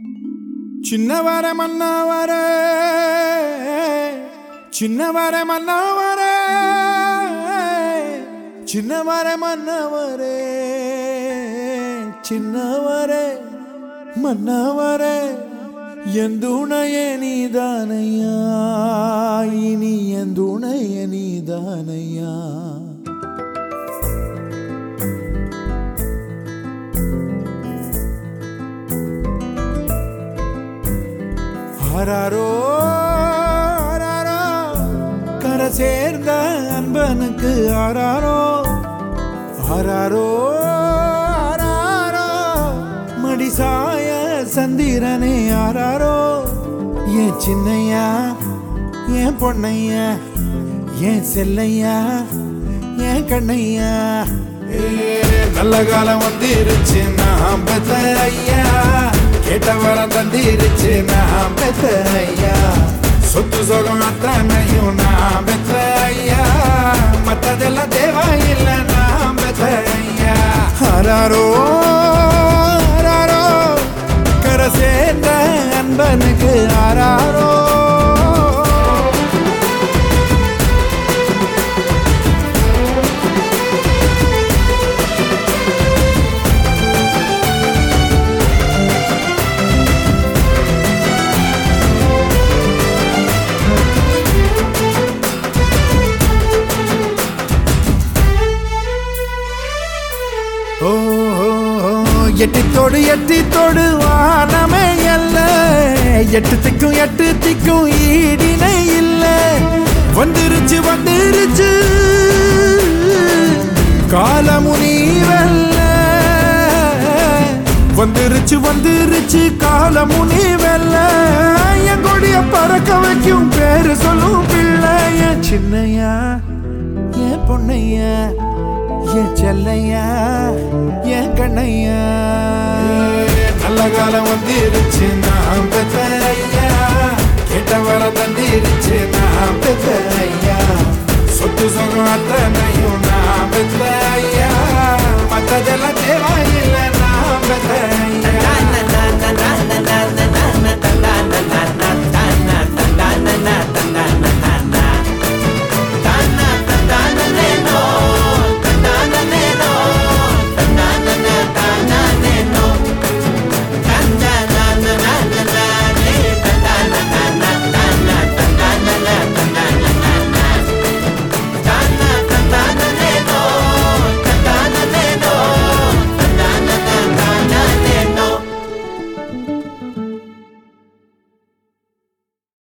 சின்னவர மன்னவர சின்னவர மன்னவர சின்னவர மன்னவரே சின்னவரே மன்னவரே என் துணைய நீதானையா இனி என் துணைய நீதானையா ஆராரோ ஆராரோ கரை சேர்ந்த அன்பனுக்கு ஆராரோ ஆராரோ ஆராரோ மடிசாய சந்திரனே ஆராரோ ஏன் சின்னையா ஏன் பொன்னையா ஏன் செல்லையா ஏன் கண்ணையா ஏ, நல்ல காலம் வந்துருச்சு நான் பெத்த ஐயா கேட்ட வரம் தந்திருச்சு நான் பெத்த ஐயா சொத்து சுகம் அத்தனையும் நான் பெத்த ஐயா மத்ததெல்லாம் தேவையில்லை நான் பெத்த ஐயா ஆராரோ ஆராரோ கரை சேர்ந்த அன்பனுக்கு ஆராரோ ஓ ஓ, ஓ, எட்டித்தோடு எட்டித்தோடு வானமே அல்ல எட்டு திக்கும் எட்டு திக்கும் ஈடினை இல்ல வந்துருச்சு வந்துருச்சு காலமுனி வெல்ல வந்துருச்சு வந்துருச்சு காலமுனி வெல்ல என் கொடிய பறக்க வைக்கும் பேரு சொல்லும் பிள்ளை என் சின்னையா என் பொண்ணையா என் செல்லையா என் கண்ணையா நல்ல காலம் வந்துருச்சு நான் பெத்த ஐயா கேட்ட வர தந்திருச்சு நான் பெத்த ஐயா சொத்து சுகம் அத்தனையும் நான் பெத்த ஐயா மத்ததெல்லாம் தேவையில்லை நான் பெத்த